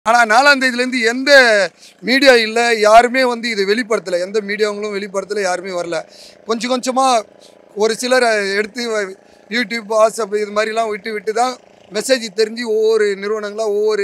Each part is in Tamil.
ஆனால் நாலாம் தேதியிலேருந்து எந்த மீடியா இல்லை யாருமே வந்து இது வெளிப்படுத்தலை எந்த மீடியாங்களும் வெளிப்படுத்தலை யாருமே வரல கொஞ்சம் கொஞ்சமாக ஒரு சிலர் எடுத்து வ- யூடியூப் வாட்ஸ்அப் இது மாதிரிலாம் விட்டு விட்டு தான் மெசேஜ் தெரிஞ்சு ஒவ்வொரு நிறுவனங்களாக ஒவ்வொரு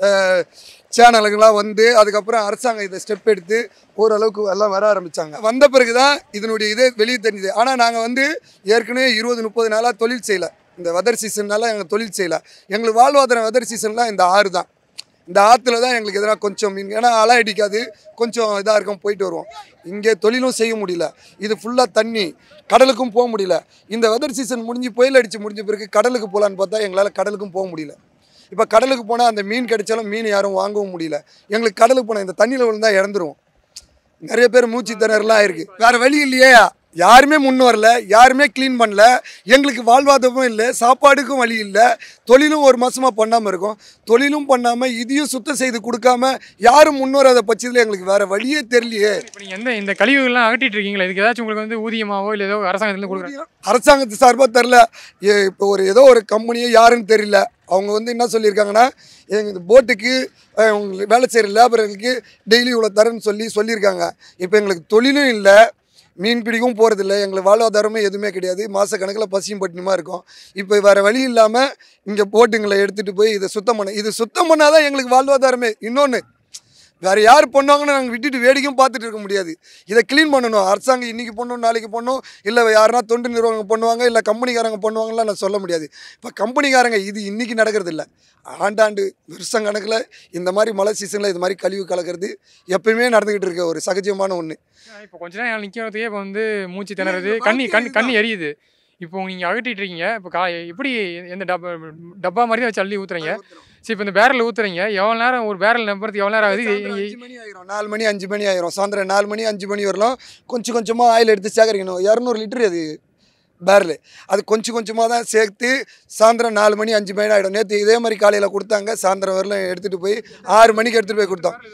சேனலுங்களாக வந்து அதுக்கப்புறம் அரசாங்கம் இதை ஸ்டெப் எடுத்து ஓரளவுக்கு எல்லாம் வர ஆரம்பித்தாங்க வந்த பிறகு தான் இதனுடைய இதே வெளியே தெரிஞ்சுது ஆனால் நாங்கள் வந்து ஏற்கனவே இருபது முப்பது நாளாக தொழில் செய்யலை இந்த வெதர் சீசன்னால எங்கள் தொழில் செய்யலை எங்களுக்கு வாழ்வாதாரம் வெதர் சீசன்லாம் இந்த ஆறு தான் இந்த ஆற்றுல தான் எங்களுக்கு எதனா கொஞ்சம் மீன் ஏன்னா அலை அடிக்காது கொஞ்சம் இதாக இருக்கும் போயிட்டு வருவோம் இங்கே தொழிலும் செய்ய முடியல இது ஃபுல்லாக தண்ணி கடலுக்கும் போக முடியல இந்த வெதர் சீசன் முடிஞ்சு புயல் அடித்து முடிஞ்ச பிறகு கடலுக்கு போகலான்னு பார்த்தா எங்களால் கடலுக்கும் போக முடியல இப்போ கடலுக்கு போனால் அந்த மீன் கிடைச்சாலும் மீன் யாரும் வாங்கவும் முடியல எங்களுக்கு கடலுக்கு போனால் இந்த தண்ணியில் விழுந்தா இறந்துருவோம் நிறைய பேர் மூச்சு திணறலாம் இருக்கு வேற வழி இல்லையே யாருமே முன் வரல யாருமே க்ளீன் பண்ணல எங்களுக்கு வாழ்வாதாரமும் இல்லை சாப்பாடுக்கும் வழி இல்லை தொழிலும் ஒரு மாசமா பண்ணாமல் இருக்கோம் தொழிலும் பண்ணாமல் இதையும் சுத்தம் செய்து கொடுக்காம யாரும் முன் வராத பட்சத்தில் எங்களுக்கு வேற வழியே தெரியலையே இப்போ நீங்கள் எந்த இந்த கழிவுகள்லாம் அகற்றிட்டு இருக்கீங்களா இதுக்கு ஏதாச்சும் உங்களுக்கு வந்து ஊதியமாவோ இல்லை ஏதோ அரசாங்கத்துலேருந்து கொடுக்குறாங்க அரசாங்கத்து சார்பாக தெரில இப்போ ஒரு ஏதோ ஒரு கம்பெனியோ யாருன்னு தெரியல அவங்க வந்து என்ன சொல்லியிருக்காங்கன்னா எங்கள் இந்த போட்டுக்கு அஹ், உங்களுக்கு வேலை செய்கிற லேபர்களுக்கு டெய்லி இவ்வளோ தரேன்னு சொல்லி சொல்லியிருக்காங்க இப்போ எங்களுக்கு தொழிலும் இல்லை மீன் பிடிக்கவும் போகிறதில்ல எங்களுக்கு வாழ்வாதாரமே எதுவுமே கிடையாது மாத கணக்கில் பசியும் பட்டினியுமா இருக்கும் இப்போ வேறு வழி இல்லாமல் இங்கே போட்டுங்களை எடுத்துகிட்டு போய் இதை சுத்தம் பண்ண இது சுத்தம் பண்ணால் தான் எங்களுக்கு வாழ்வாதாரமே இன்னொன்று வேறு யார் பண்ணுவாங்கன்னு நாங்கள் விட்டுட்டு வேடிக்கையும் பார்த்துட்டு இருக்க முடியாது இதை க்ளீன் பண்ணணும் அரசாங்கம் இன்றைக்கி பண்ணணும் நாளைக்கு பண்ணணும் இல்லை யாருனா தொண்டு நிறுவனம் பண்ணுவாங்க இல்லை கம்பெனிக்காரங்க பண்ணுவாங்கலாம் நான் சொல்ல முடியாது இப்போ கம்பெனிக்காரங்க இது இன்றைக்கி நடக்கிறது இல்லை ஆண்டாண்டு வருஷம் கணக்கில் இந்த மாதிரி மழை சீசனில் இது மாதிரி கழிவு கலக்கிறது எப்பயுமே நடந்துக்கிட்டு இருக்க ஒரு சகஜமான ஒன்று இப்போ கொஞ்ச நேரம் நிற்கிறதுக்கே இப்போ வந்து மூச்சு திணறது கண்ணி கண் கண்ணி எரியுது இப்போ நீங்கள் அகற்றிட்டு இருக்கீங்க இப்போ கா எப்படி எந்த டப்பா டப்பா மாதிரி தான் வச்சு அள்ளி ஊற்றுறீங்க சரி இப்போ இந்த பேரலில் ஊற்றுறீங்க எவ்வளோ நேரம் ஒரு பேரல் நம்புறதுக்கு எவ்வளோ நேரம் ஆகுது இது- அஞ்சு மணி ஆயிரும் நாலு மணி அஞ்சு மணி ஆயிரும் சாயந்தரம் நாலு மணி அஞ்சு மணி வரலாம் கொஞ்சம் கொஞ்சமாக ஆயில் எடுத்து சேகரிக்கணும் இரநூறு லிட்டர் அது பேரல் அது கொஞ்சம் கொஞ்சமாக தான் சேர்த்து சாயந்தரம் நாலு மணி அஞ்சு மணி ஆகிடும் நேற்று இதே மாதிரி காலையில் கொடுத்தாங்க சாயந்தரம் வரலாம் எடுத்துகிட்டு போய் ஆறு மணிக்கு எடுத்துகிட்டு போய் கொடுத்தோம்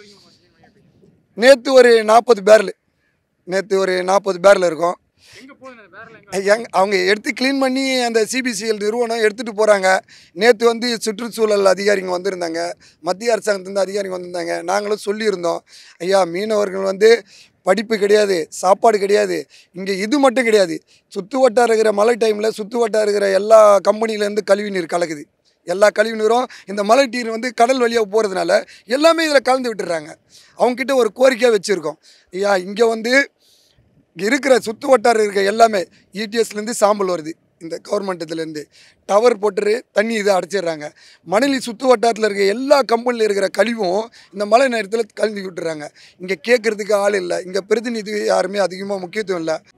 நேற்று ஒரு நாற்பது பேரல் நேற்று ஒரு நாற்பது பேரல் இருக்கும் எங்கே போகுது அந்த பேரல் எங்கே எங் அவங்க எடுத்து க்ளீன் பண்ணி அந்த சிபிசிஎல் நிறுவனம் எடுத்துகிட்டு போகிறாங்க நேற்று வந்து சுற்றுச்சூழல் அதிகாரிங்க வந்திருந்தாங்க மத்திய அரசாங்கத்துலேருந்து அதிகாரிங்க வந்திருந்தாங்க நாங்களும் சொல்லியிருந்தோம் ஐயா மீனவர்கள் வந்து படிப்பு கிடையாது சாப்பாடு கிடையாது இங்கே இது மட்டும் கிடையாது சுற்று வட்டார இருக்கிற மழை டைமில் சுற்று வட்டார இருக்கிற எல்லா கம்பெனிலேருந்து கழிவு நீர் கலக்குது எல்லா கழிவு நீரும் இந்த மழை நீர் வந்து கடல் வழியாக போகிறதுனால எல்லாமே இதில் கலந்து விட்டுறாங்க அவங்கக்கிட்ட ஒரு கோரிக்கையாக வச்சுருக்கோம் ஐயா இங்கே வந்து இருக்கிற சுற்று வட்டாரம் இருக்க எல்லாமே இடிஎஸ்லேருந்து சாம்பல் வருது இந்த கவர்மெண்ட் இதுலேருந்து டவர் போட்டு தண்ணி இதை அடைச்சிடுறாங்க மணலி சுற்று வட்டாரத்தில் இருக்க எல்லா கம்பெனியில் இருக்கிற கழிவும் இந்த மழை நேரத்தில் கலந்து விட்டுறாங்க இங்கே கேட்குறதுக்கு ஆள் இல்லை இங்கே பிரதிநிதி யாருமே அதிகமாக முக்கியத்துவம் இல்லை